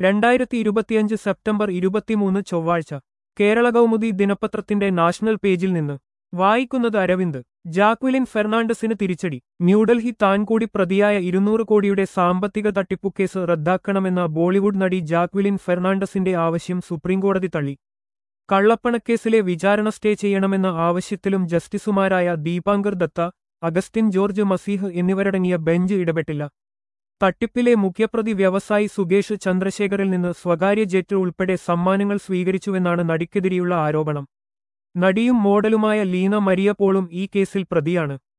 രണ്ടായിരത്തി ഇരുപത്തിയഞ്ച് സെപ്റ്റംബർ ഇരുപത്തിമൂന്ന് ചൊവ്വാഴ്ച കേരള കൗമുദി ദിനപത്രത്തിന്റെ നാഷണൽ പേജിൽ നിന്ന് വായിക്കുന്നത് അരവിന്ദ് ജാക്വിലിൻ ഫെർണാണ്ടസിന് തിരിച്ചടി ന്യൂഡൽഹി താൻ കൂടി പ്രതിയായ ഇരുന്നൂറ് കോടിയുടെ സാമ്പത്തിക തട്ടിപ്പുക്കേസ് റദ്ദാക്കണമെന്ന ബോളിവുഡ് നടി ജാക്വിലിൻ ഫെർണാണ്ടസിന്റെ ആവശ്യം സുപ്രീംകോടതി തള്ളി കള്ളപ്പണക്കേസിലെ വിചാരണ സ്റ്റേ ചെയ്യണമെന്ന ആവശ്യത്തിലും ജസ്റ്റിസുമാരായ ദീപാങ്കർ ദത്ത അഗസ്റ്റിൻ ജോർജ് മസീഹ് എന്നിവരടങ്ങിയ ബെഞ്ച് ഇടപെട്ടില്ല തട്ടിപ്പിലെ മുഖ്യപ്രതി വ്യവസായി സുകേഷ് ചന്ദ്രശേഖറിൽ നിന്ന് സ്വകാര്യ ജെറ്റ് ഉൾപ്പെടെ സമ്മാനങ്ങൾ സ്വീകരിച്ചുവെന്നാണ് നടിക്കെതിരെയുള്ള ആരോപണം നടിയും മോഡലുമായ ലീന മരിയ പോളും ഈ കേസിൽ പ്രതിയാണ്